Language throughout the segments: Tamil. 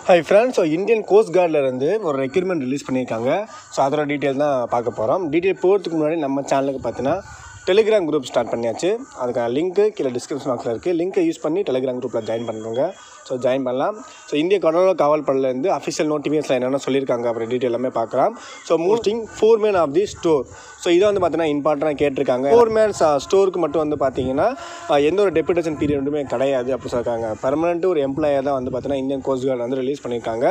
high friends so Indian coast கார்டில் இருந்து ஒரு ரெக்யூர்மெண்ட் ரிலீஸ் பண்ணியிருக்காங்க ஸோ அதோட டீட்டெயில் தான் பார்க்க போகிறோம் டீட்டெயில் போகிறதுக்கு முன்னாடி நம்ம சேனலுக்கு பார்த்தீங்கன்னா டெலிகிராம் குரூப் ஸ்டார்ட் பண்ணியாச்சு அதுக்கான லிங்க்கு கீழே டிஸ்கிரிப்ஷன் பாக்ஸில் இருக்குது லிங்க்கை யூஸ் பண்ணி டெலிகிராம் குரூப்பில் ஜாயின் பண்ணுறவங்க ஸோ ஜாயின் பண்ணலாம் ஸோ இந்திய கடலோர காவல் படையிலேருந்து அஃபிஷியல் நோட்டிஃபிகேஷனில் என்னென்ன சொல்லியிருக்காங்க அப்படி டீட்டெயில் எல்லாமே பார்க்கலாம் so posting foreman of the store so இதை வந்து பார்த்தீங்கன்னா இம்பார்ட்டண்டாக கேட்டிருக்காங்க ஃபோர் மேன்ஸ் ஸ்டோருக்கு மட்டும் வந்து பார்த்தீங்கன்னா அஹ், எந்த ஒரு டெபுடேஷன் பீரியடுமே கிடையாது அப்படி சொல்லியிருக்காங்க பர்மனெண்ட் ஒரு எம்ப்ளாயர் தான் வந்து பார்த்தீங்கன்னா இந்தியன் கோஸ்ட் கார்டு வந்து ரிலீஸ் பண்ணியிருக்காங்க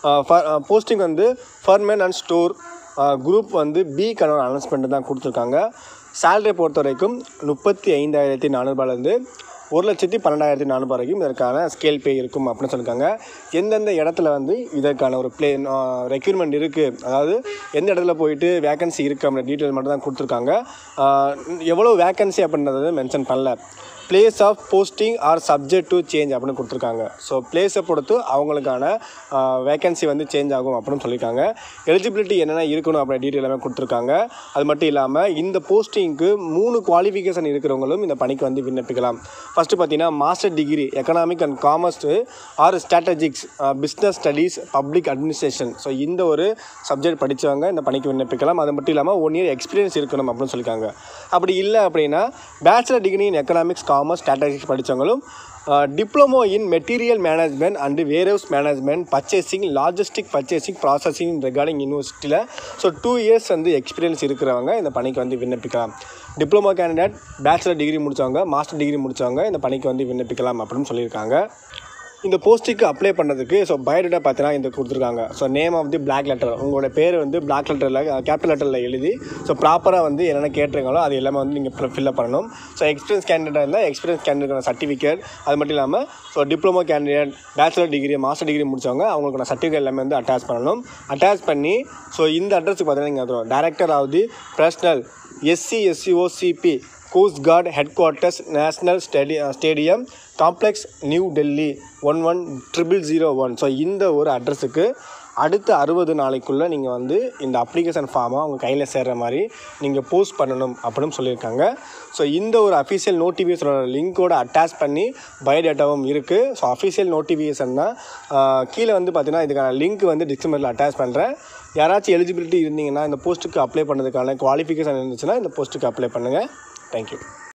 போஸ்டிங் வந்து ஃபர்மேன் அண்ட் ஸ்டோர் குரூப் வந்து பிக்கான ஒரு அனௌன்ஸ்மெண்ட் தான் கொடுத்துருக்காங்க சேலரி பொறுத்த வரைக்கும் முப்பத்தி ஐந்தாயிரத்தி நானூறுபாலேருந்து ஒரு லட்சத்தி பன்னெண்டாயிரத்தி நானூறு வரைக்கும் இதற்கான ஸ்கேல் பே இருக்கும் அப்படின்னு சொல்லியிருக்காங்க எந்தெந்த இடத்துல வந்து இதற்கான ஒரு ப்ளே ரெக்யூர்மெண்ட் இருக்குது அதாவது எந்த இடத்துல போயிட்டு வேகன்சி இருக்குது அப்படின்ற டீட்டெயில் மட்டும் தான் கொடுத்துருக்காங்க ஆஹ் எவ்வளோ வேகன்சி அப்படின்றத மென்ஷன் பண்ணல place of posting are subject to change அப்படின்னு கொடுத்துருக்காங்க ஸோ பிளேஸை பொறுத்து அவங்களுக்கான வேகன்சி வந்து சேஞ்ச் ஆகும் அப்படின்னு சொல்லியிருக்காங்க எலிஜிபிலிட்டி என்னென்ன இருக்கணும் அப்படின்ற டீட்டெயில் எல்லாமே கொடுத்துருக்காங்க அது மட்டும் இல்லாமல் இந்த போஸ்டிங்க்கு மூணு குவாலிஃபிகேஷன் இருக்கிறவங்களும் இந்த பணிக்கு வந்து விண்ணப்பிக்கலாம் ஃபஸ்ட்டு பார்த்தீங்கன்னா master degree economic and commerce or statistics business studies public administration so இந்த ஒரு சப்ஜெக்ட் படித்தவங்க இந்த பணிக்கு விண்ணப்பிக்கலாம் அது மட்டும் இல்லாமல் ஒன் இயர் எக்ஸ்பீரியன்ஸ் இருக்கணும் அப்படின்னு சொல்லியிருக்காங்க அப்படி இல்லை அப்படின்னா bachelor degree in economics commerce statistics படித்தவங்களும் diploma in material management and warehouse management purchasing logistic purchasing processing recording யூனிவர்சிட்டியில் ஸோ டூ இயர்ஸ் வந்து எக்ஸ்பீரியன்ஸ் இருக்கிறவங்க இந்த பணிக்கு வந்து விண்ணப்பிக்கலாம் டிப்ளமோ கேண்டிடேட் பேச்சுலர் டிகிரி முடித்தவங்க மாஸ்டர் டிகிரி முடித்தவங்க இந்த பணிக்கு வந்து விண்ணப்பிக்கலாம் அப்படின்னு சொல்லியிருக்காங்க இந்த போஸ்ட்டுக்கு அப்ளை பண்ணுறதுக்கு ஸோ பயோடேட்டா பார்த்தீங்கன்னா இந்த கொடுத்துருக்காங்க so name of the block letter உங்களோட பேர் வந்து பிளாக் லெட்டரில் கேபிட்டல் லெட்டரில் எழுதி ஸோ ப்ராப்பராக வந்து என்னென்ன கேட்டிருக்காங்களோ அது எல்லாமே வந்து நீங்கள் ஃபில்அப் பண்ணணும் ஸோ எக்ஸ்பீரியன்ஸ் கேண்டிடேட்டாக இருந்தால் எக்ஸ்பீரியன்ஸ் கேண்டிடேட் சர்டிஃபிகேட் அது மட்டும் இல்லாமல் so diploma candidate bachelor degree master degree முடிச்சவங்க அவங்களுக்கான சர்டிஃபிகேட் எல்லாமே வந்து அட்டாச் பண்ணணும் அட்டாச் பண்ணி ஸோ இந்த அட்ரஸுக்கு பார்த்தீங்கன்னா நீங்கள் வந்துடும் director of the personnel SC SCOCP coast guard headquarters national ஸ்டேடி stadium complex New Delhi one one triple zero one so இந்த ஒரு அட்ரஸுக்கு அடுத்த அறுபது நாளைக்குள்ளே நீங்கள் வந்து இந்த அப்ளிகேஷன் ஃபார்மை உங்கள் கையில் சேர்கிற மாதிரி நீங்கள் போஸ்ட் பண்ணணும் அப்படின்னு சொல்லியிருக்காங்க ஸோ இந்த ஒரு அஃபிஷியல் நோட்டிஃபிகேஷனோட லிங்க்கோட அட்டாச் பண்ணி பயோடேட்டாவும் இருக்குது ஸோ அஃபிஷியல் நோட்டிஃபிகேஷன் தான் ஆஹ் கீழே வந்து பார்த்தீங்கன்னா இதுக்கான லிங்க் வந்து டிஸ்கிரிப்ஷனில் அட்டாச் பண்ணுறேன் யாராச்சும் எலிஜிபிலிட்டி இருந்தீங்கன்னா இந்த போஸ்ட்டுக்கு அப்ளை பண்ணதுக்கான குவாலிஃபிகேஷன் இருந்துச்சுன்னா இந்த போஸ்ட்டுக்கு அப்ளை பண்ணுங்கள் தேங்க்யூ